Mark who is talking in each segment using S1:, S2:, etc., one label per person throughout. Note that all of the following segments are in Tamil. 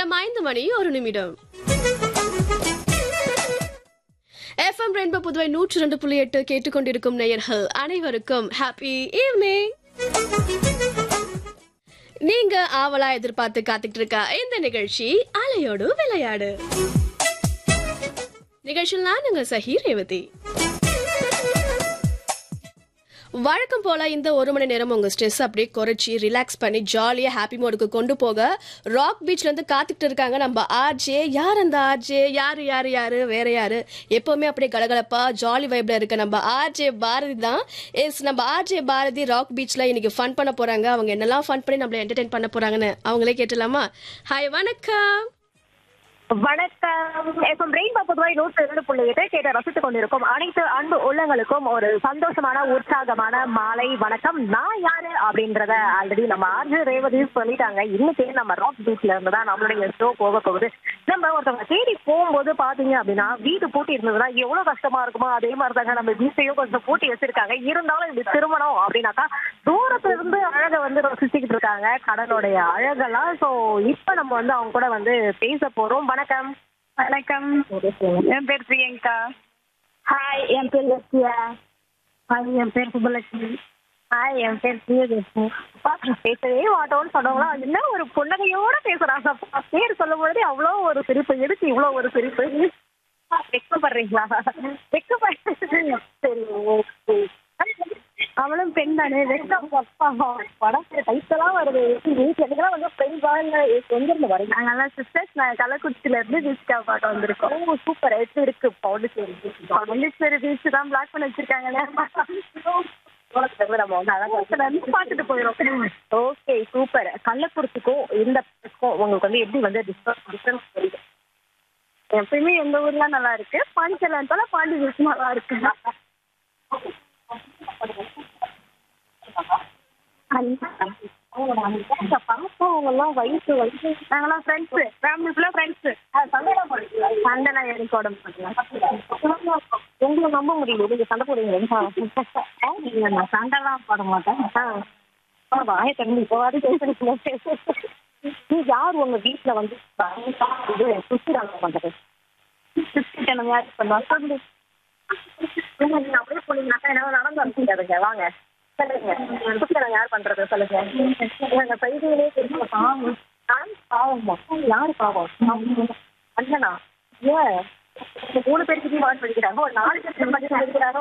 S1: நேரம் ஐந்து மணி ஒரு நிமிடம் எஃப்எம் ரெயின்போ புதுவை நூற்றி ரெண்டு புள்ளி எட்டு கேட்டுக்கொண்டிருக்கும் நேயர்கள் அனைவருக்கும் ஹாப்பி ஈவினிங் நீங்க ஆவலா எதிர்பார்த்து காத்துக்கிட்டு இருக்க இந்த நிகழ்ச்சி அலையோடு விளையாடு நிகழ்ச்சியில் நான் உங்க சஹி ரேவதி வழக்கம் போல இந்த ஒரு மணி நேரம் உங்க ஸ்ட்ரெஸ் அப்படியே குறைச்சி ரிலாக்ஸ் பண்ணி ஜாலியா ஹாப்பி மோடுக்கு கொண்டு போக ராக் பீச்ல இருந்து காத்துக்கிட்டு இருக்காங்க நம்ம ஆர்ஜே யார் அந்த ஆர்ஜே யாரு யாரு யாரு வேற யாரு எப்பவுமே அப்படியே கலகலப்பா ஜாலி வைப்ல இருக்க நம்ம ஆர்ஜே பாரதி தான் எஸ் நம்ம ஆர்ஜே பாரதி ராக் பீச்ல இன்னைக்கு ஃபன் பண்ண போறாங்க அவங்க என்னெல்லாம் ஃபன் பண்ணி நம்மள என்டர்டைன் பண்ண போறாங்கன்னு அவங்களே கேட்டலாமா ஹாய் வணக்கம்
S2: வணக்கம் எஃப்எம் ரெயின்போ பொதுவாய் நூற்றி இரண்டு புள்ளி எட்டு கேட்டு ரசித்துக் கொண்டிருக்கும் அனைத்து அன்பு உள்ளங்களுக்கும் ஒரு சந்தோஷமான உற்சாகமான மாலை வணக்கம் நான் யாரு அப்படின்றத ஆல்ரெடி நம்ம ஆர்ஜி ரேவதி சொல்லிட்டாங்க இன்னைக்கு நம்ம ராக் பீச்ல இருந்து தான் நம்மளுடைய ஷோ போக போகுது நம்ம ஒருத்தவங்க தேடி போகும்போது பாத்தீங்க அப்படின்னா வீடு பூட்டி இருந்ததுன்னா எவ்வளவு கஷ்டமா இருக்குமோ அதே மாதிரி தாங்க நம்ம வீட்டையும் கொஞ்சம் பூட்டி வச்சிருக்காங்க இருந்தாலும் இது திருமணம் அப்படின்னாக்கா தூரத்துல இருந்து அழகை வந்து ரசிச்சுக்கிட்டு இருக்காங்க கடலுடைய அழகெல்லாம் சோ இப்ப நம்ம வந்து அவங்க கூட வந்து பேச போறோம் வணக்கம்
S3: வணக்கம் என் பேர் பிரியங்கா
S2: ஹாய் என் பேர் லட்சியா
S3: ஹாய் என் பேர் சுபலட்சுமி
S2: ஹாய் என் பேர் பிரியதர்ஷினி அப்பா, பேசவே மாட்டோம்னு சொன்னவங்களா என்ன ஒரு புன்னகையோட பேசுறாங்க அப்பா பேர் சொல்லும் பொழுதே அவ்வளோ ஒரு சிரிப்பு எதுக்கு இவ்வளோ ஒரு சிரிப்பு வெக்கப்படுறீங்களா வெக்கப்படுறீங்க சரி ஓகே
S3: அவளும் பெண் தானே வெக்கம்
S2: அப்பா படம் டைத்தெல்லாம் வருது வீட்டுல எனக்குலாம் வந்து ஃப்ரெண்ட்ஸா இல்ல எங்க இருந்து வரீங்க
S3: நாங்கெல்லாம் சிஸ்டர்ஸ் நான் கள்ளக்குறிச்சியில இருந்து பீச்சுக்கா பார்க்க வந்திருக்கோம்
S2: ஓ சூப்பர் எப்படி இருக்கு பாண்டிச்சேரி
S3: பாண்டிச்சேரி பீச் தான் பிளாக் பண்ணி வச்சிருக்காங்களே
S2: நம்ம வந்து அழகா
S3: பக்கத்துல இருந்து பார்த்துட்டு போயிடும்
S2: ஓகே சூப்பர் கள்ளக்குறிச்சிக்கும் இந்த பிளேஸ்க்கும் உங்களுக்கு வந்து எப்படி வந்து டிஃபரன்ஸ் டிஃபரன்ஸ் தெரியுது
S3: எப்பயுமே எந்த ஊர்லாம் நல்லா இருக்கு பாண்டிச்சேரியில் இருந்தாலும் பாண்டி பீச் நல்லா இருக்கு
S2: அவங்க எல்லாம் வயசு வயசு
S3: நாங்கெல்லாம் ஃப்ரெண்ட்ஸு ஃபேமிலி ஃபுல்லாக ஃப்ரெண்ட்ஸு
S2: சண்டைலாம் போடுறீங்களா
S3: சண்டைலாம் எனக்கு உடம்பு பண்ணலாம்
S2: உங்களை நம்ப முடியல நீங்க சண்டை போடுவீங்க நான் சண்டைலாம் போட மாட்டேன் ஆ வாய தண்ணி இப்போ வாடி பேசுறீங்க நீ யார் உங்க வீட்டுல வந்து பயங்கர இது சுத்திராங்க பண்றது
S3: சுத்திட்டணும் யார் பண்ணுவா சொல்லு
S2: நீங்க நீங்க அப்படியே போனீங்கன்னாக்கா என்ன நடந்து அனுப்பிடாதுங்க வாங்க சொல்லுங்க சுத்திராங்க யார் பண்றது சொல்லுங்க எங்க பைதிகளே தெரியும் பாவம் நான் பாவமா யாரு பாவம் அண்ணனா ஏன் இந்த மூணு பேருக்கு வாட் படிக்கிறாங்க ஒரு நாலு பேருக்கு மட்டும் படிக்கிறாரோ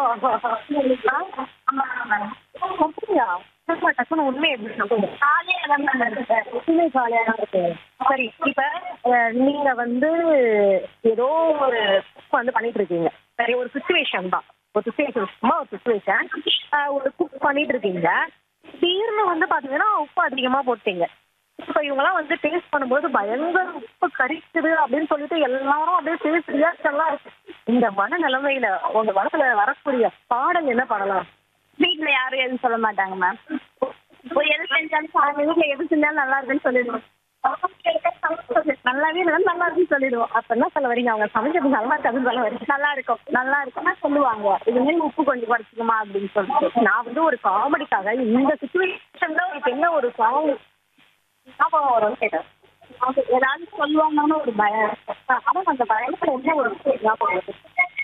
S2: அப்படியா சும்மா டக்குனு உண்மை எப்படி சொல்லுங்க
S3: ஜாலியாக தான் இருக்கு
S2: உண்மை ஜாலியா தான் இருக்கு சரி இப்ப அஹ், நீங்க வந்து ஏதோ ஒரு cook வந்து பண்ணிட்டு இருக்கீங்க சரி ஒரு சுச்சுவேஷன் தான் ஒரு சுச்சுவேஷன் சும்மா ஒரு சுச்சுவேஷன் ஒரு குக் பண்ணிட்டு இருக்கீங்க திடீர்னு வந்து பாத்தீங்கன்னா உப்பு அதிகமா போட்டீங்க இப்ப இவங்கெல்லாம் வந்து டேஸ்ட் பண்ணும்போது பயங்கர உப்பு கரிக்குது அப்படின்னு சொல்லிட்டு எல்லாரும் அப்படியே டேஸ்ட் ரியாக்ஷன்லாம் இருக்கு இந்த மன நிலைமையில உங்க மனசுல வரக்கூடிய பாடல் என்ன பண்ணலாம்
S3: வீட்ல யாரும் எதுவும் சொல்ல மாட்டாங்க மேம் ஒரு எது செஞ்சாலும் அவங்க வீட்ல எது செஞ்சாலும் நல்லா இருக்குன்னு சொல்லிடுவோம் நல்லாவே இருந்தாலும் நல்லா இருக்குன்னு சொல்லிடுவோம்
S2: அப்ப என்ன சொல்ல வரீங்க அவங்க சமைக்கிறது நல்லா இருக்காதுன்னு சொல்ல வரீங்க
S3: நல்லா இருக்கும் நல்லா இருக்கும்னா சொல்லுவாங்க இது மாதிரி உப்பு கொஞ்சம் குறைச்சிக்குமா அப்படின்னு சொல்லிட்டு
S2: நான் வந்து ஒரு காமெடிக்காக இந்த சுச்சுவேஷன்ல உங்களுக்கு என்ன ஒரு சாங் ஞாபகம் வரும்னு கேட்டேன்
S3: அது ஏதாவது சொல்லுவாங்கன்னு ஒரு பயம் இருக்கும்.
S2: ஆனா அந்த பயத்துல என்ன ஒரு விஷயம் ஞாபகம் வருது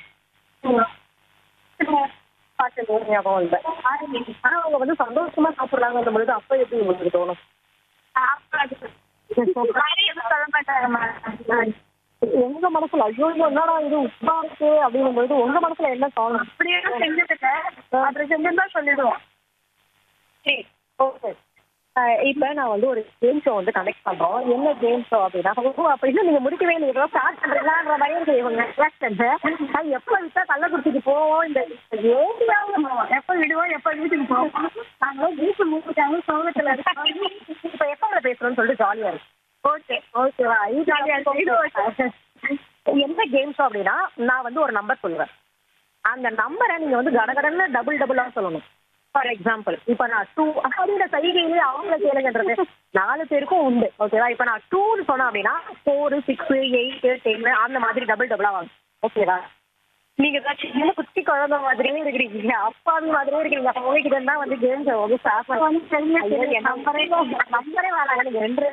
S2: பாட்டு ஒரு ஞாபகம் இல்லை ஆனா அவங்க வந்து சந்தோஷமா சாப்பிடுறாங்கன்ற பொழுது அப்ப எப்படி உங்களுக்கு தோணும்
S3: சாப்பாடு வேற எதுவும் சொல்ல மாட்டாங்க மேம்
S2: உங்க மனசுல ஐயோ என்னடா இது உப்பா இருக்கு அப்படிங்கும் பொழுது உங்க மனசுல என்ன தோணும்
S3: அப்படியே செஞ்சுட்டேன் அப்புறம் செஞ்சிருந்தா சொல்லிடுவோம்
S2: சரி ஓகே இப்ப நான் வந்து ஒரு கேம் ஷோ வந்து கனெக்ட் பண்றோம் என்ன கேம் ஷோ அப்படின்னா ஓ, அப்ப இன்னும் நீங்க முடிக்கவே இல்லை ஏதோ ஸ்டார்ட் பண்றீங்களான்ற மாதிரி இருக்கு இவங்க ரியாக்ஷன் எப்ப விட்டா கள்ளக்குறிச்சிக்கு போவோம் இந்த ஏரியாவில்
S3: எப்ப விடுவோம் எப்ப வீட்டுக்கு போவோம்
S2: நாங்களும் வீட்டு மூட்டாங்க சோகத்துல இருக்கோம் இப்ப எப்ப பேசுறோம்னு சொல்லிட்டு ஜாலியா இருக்கு
S3: ஓகே
S2: ஓகேவா
S3: ஜாலியா இருக்கு.
S2: என்ன கேம் ஷோ அப்படின்னா நான் வந்து ஒரு நம்பர் சொல்லுவேன் அந்த நம்பரை நீங்க வந்து கடகடன்னு டபுள் டபுளா சொல்லணும் ஃபார் எக்ஸாம்பிள் இப்ப நான் டூ அப்படின்ற சைகையிலேயே அவங்கள கேளுங்கன்றது நாலு பேருக்கும் உண்டு ஓகேவா இப்ப நான் டூன்னு சொன்னேன் அப்படின்னா ஃபோர் சிக்ஸ் எயிட் டென் அந்த மாதிரி டபுள் டபுளா வாங்க ஓகேவா நீங்க தான் சின்ன குட்டி குழந்தை மாதிரியே இருக்கிறீங்க அப்பாவி மாதிரியே இருக்கீங்க உங்ககிட்ட தான் வந்து கேம் ஷோ வந்து ஸ்டார்ட் பண்ணி நம்பரே நம்பரே வேணாங்க நீங்க ரெண்டு